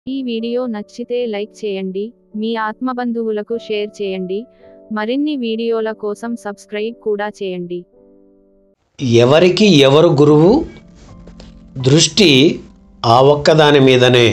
ఈ వీడియో నచ్చితే లైక్ చేయండి మీ ఆత్మబంధువులకు షేర్ చేయండి మరిన్ని వీడియోల కోసం సబ్స్క్రైబ్ కూడా చేయండి ఎవరికి ఎవరు గురువు దృష్టి ఆ ఒక్కదాని మీదనే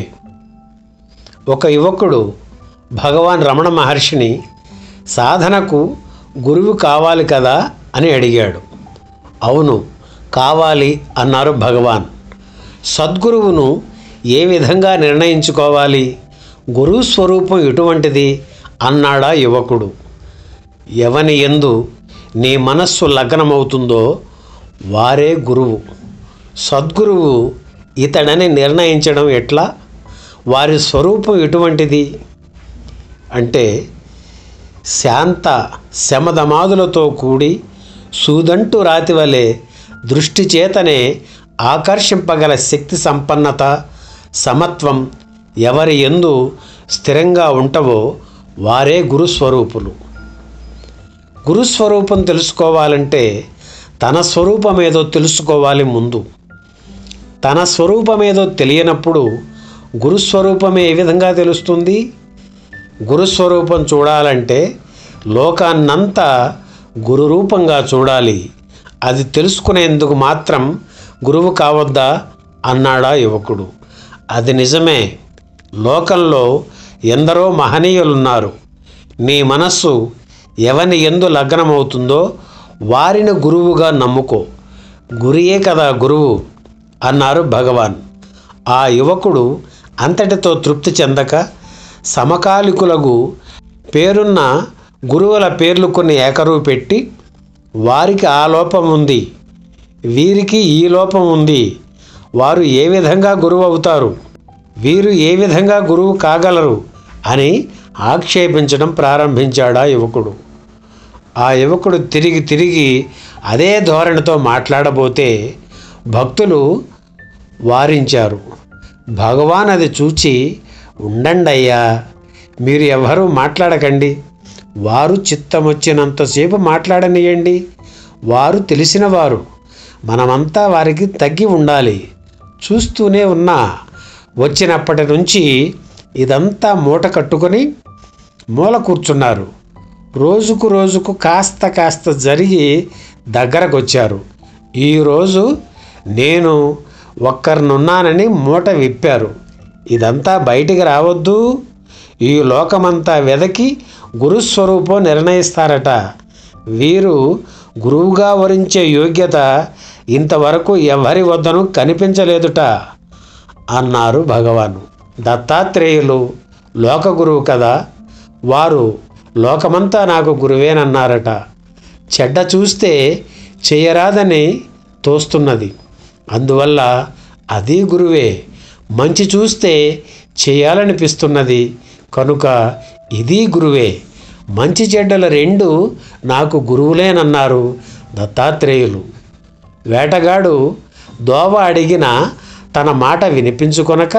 ఒక యువకుడు భగవాన్ రమణ మహర్షిని సాధనకు గురువు కావాలి కదా అని అడిగాడు అవును కావాలి అన్నారు భగవాన్ సద్గురువును ఏ విధంగా నిర్ణయించుకోవాలి గురువు స్వరూపం ఎటువంటిది అన్నాడా యువకుడు ఎవని ఎందు నీ మనస్సు లగ్నమవుతుందో వారే గురువు సద్గురువు ఇతడని నిర్ణయించడం ఎట్లా వారి స్వరూపం ఎటువంటిది అంటే శాంత శమదమాదులతో కూడి సూదంటు రాతి వలె దృష్టి చేతనే ఆకర్షింపగల శక్తి సంపన్నత సమత్వం ఎవరి ఎందు స్థిరంగా ఉంటవో వారే గురుస్వరూపులు గురుస్వరూపం తెలుసుకోవాలంటే తన స్వరూపమేదో తెలుసుకోవాలి ముందు తన స్వరూపమేదో తెలియనప్పుడు గురుస్వరూపమే ఏ విధంగా తెలుస్తుంది గురుస్వరూపం చూడాలంటే లోకాన్నంతా గురు రూపంగా చూడాలి అది తెలుసుకునేందుకు మాత్రం గురువు కావద్దా అన్నాడా యువకుడు అది నిజమే లోకంలో ఎందరో మహనీయులున్నారు నీ మనస్సు ఎవని ఎందు లగ్నమవుతుందో వారిని గురువుగా నమ్ముకో గురియే కదా గురువు అన్నారు భగవాన్ ఆ యువకుడు అంతటితో తృప్తి చెందక సమకాలికులకు పేరున్న గురువుల పేర్లు కొన్ని ఏకరువు పెట్టి వారికి ఆ లోపం ఉంది వీరికి ఈ లోపం ఉంది వారు ఏ విధంగా గురువు అవుతారు వీరు ఏ విధంగా గురువు కాగలరు అని ఆక్షేపించడం ప్రారంభించాడా యువకుడు ఆ యువకుడు తిరిగి తిరిగి అదే ధోరణితో మాట్లాడబోతే భక్తులు వారించారు భగవాన్ అది చూచి ఉండండి అయ్యా మీరు ఎవరూ మాట్లాడకండి వారు చిత్తం వచ్చినంతసేపు మాట్లాడనియండి వారు తెలిసిన వారు మనమంతా వారికి తగ్గి ఉండాలి చూస్తూనే ఉన్నా వచ్చినప్పటి నుంచి ఇదంతా మూట కట్టుకొని మూల కూర్చున్నారు రోజుకు రోజుకు కాస్త కాస్త జరిగి దగ్గరకు వచ్చారు ఈరోజు నేను ఒక్కరినున్నానని మూట విప్పారు ఇదంతా బయటికి రావద్దు ఈ లోకమంతా వెదకి గురుస్వరూపం నిర్ణయిస్తారట వీరు గురువుగా వరించే యోగ్యత ఇంతవరకు ఎవరి వద్దను కనిపించలేదుట అన్నారు భగవాను దత్తాత్రేయులు లోకగురువు కదా వారు లోకమంతా నాకు గురువేనన్నారట చెడ్డ చూస్తే చేయరాదని తోస్తున్నది అందువల్ల అది గురువే మంచి చూస్తే చేయాలనిపిస్తున్నది కనుక ఇది గురువే మంచి చెడ్డల రెండు నాకు గురువులేనన్నారు దత్తాత్రేయులు వేటగాడు దోవ అడిగిన తన మాట వినిపించుకొనక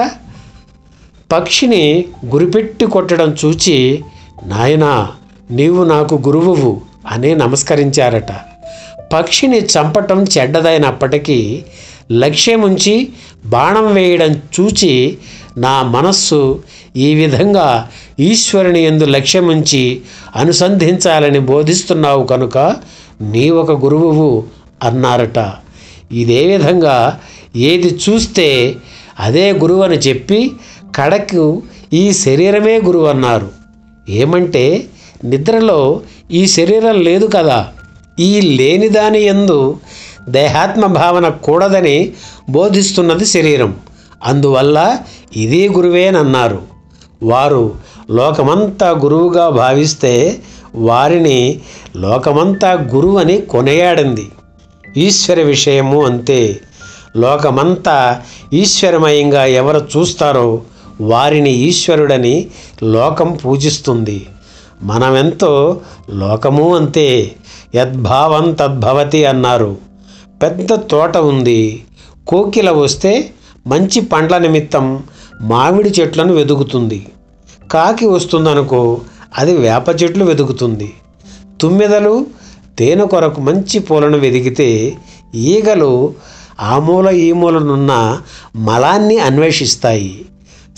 పక్షిని గురిపెట్టి కొట్టడం చూచి నాయనా నీవు నాకు గురువువు అని నమస్కరించారట పక్షిని చంపటం చెడ్డదైనప్పటికీ లక్ష్యముంచి బాణం వేయడం చూచి నా మనస్సు ఈ విధంగా ఈశ్వరుని ఎందు లక్ష్యముంచి అనుసంధించాలని బోధిస్తున్నావు కనుక నీ ఒక గురువువు అన్నారట ఇదే విధంగా ఏది చూస్తే అదే గురువు అని చెప్పి కడకు ఈ శరీరమే గురువు అన్నారు ఏమంటే నిద్రలో ఈ శరీరం లేదు కదా ఈ లేని దాని ఎందు దేహాత్మ భావన కూడదని బోధిస్తున్నది శరీరం అందువల్ల ఇదే గురువేనన్నారు వారు లోకమంతా గురువుగా భావిస్తే వారిని లోకమంతా గురువు అని కొనియాడింది ఈశ్వర విషయము అంతే లోకమంతా ఈశ్వరమయంగా ఎవరు చూస్తారో వారిని ఈశ్వరుడని లోకం పూజిస్తుంది మనమెంతో లోకము అంతే యద్భావం తద్భవతి అన్నారు పెద్ద తోట ఉంది కోకిల వస్తే మంచి పండ్ల నిమిత్తం మామిడి చెట్లను వెదుగుతుంది కాకి వస్తుందనుకో అది వేప చెట్లు వెదుగుతుంది తుమ్మెదలు తేనె కొరకు మంచి పూలను వెదిగితే ఈగలు ఆ మూల ఈ మూలనున్న మలాన్ని అన్వేషిస్తాయి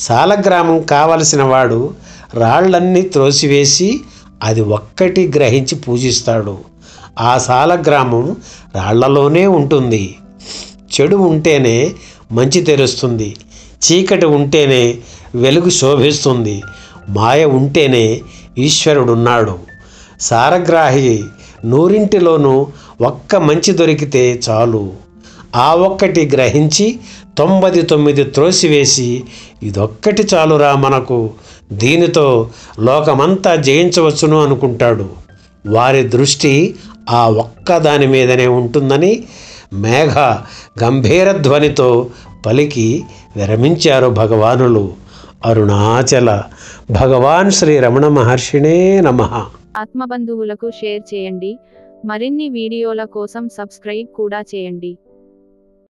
సాలగ్రామం కావలసిన వాడు రాళ్ళన్నీ త్రోసివేసి అది ఒక్కటి గ్రహించి పూజిస్తాడు ఆ సాలగ్రామం రాళ్లలోనే ఉంటుంది చెడు ఉంటేనే మంచి తెలుస్తుంది చీకటి ఉంటేనే వెలుగు శోభిస్తుంది మాయ ఉంటేనే ఈశ్వరుడున్నాడు సారగ్రాహి నూరింటిలోనూ ఒక్క మంచి దొరికితే చాలు ఆ ఒక్కటి గ్రహించి తొంభది తొమ్మిది త్రోసివేసి ఇదొక్కటి చాలురా మనకు దీనితో లోకమంతా జయించవచ్చును అనుకుంటాడు వారి దృష్టి ఆ ఒక్క దాని మీదనే ఉంటుందని మేఘ గంభీర ధ్వనితో పలికి విరమించారు భగవానులు అరుణాచల భగవాన్ శ్రీ రమణ మహర్షిణే నమః ఆత్మబంధువులకు షేర్ చేయండి మరిన్ని వీడియోల కోసం సబ్స్క్రైబ్ కూడా చేయండి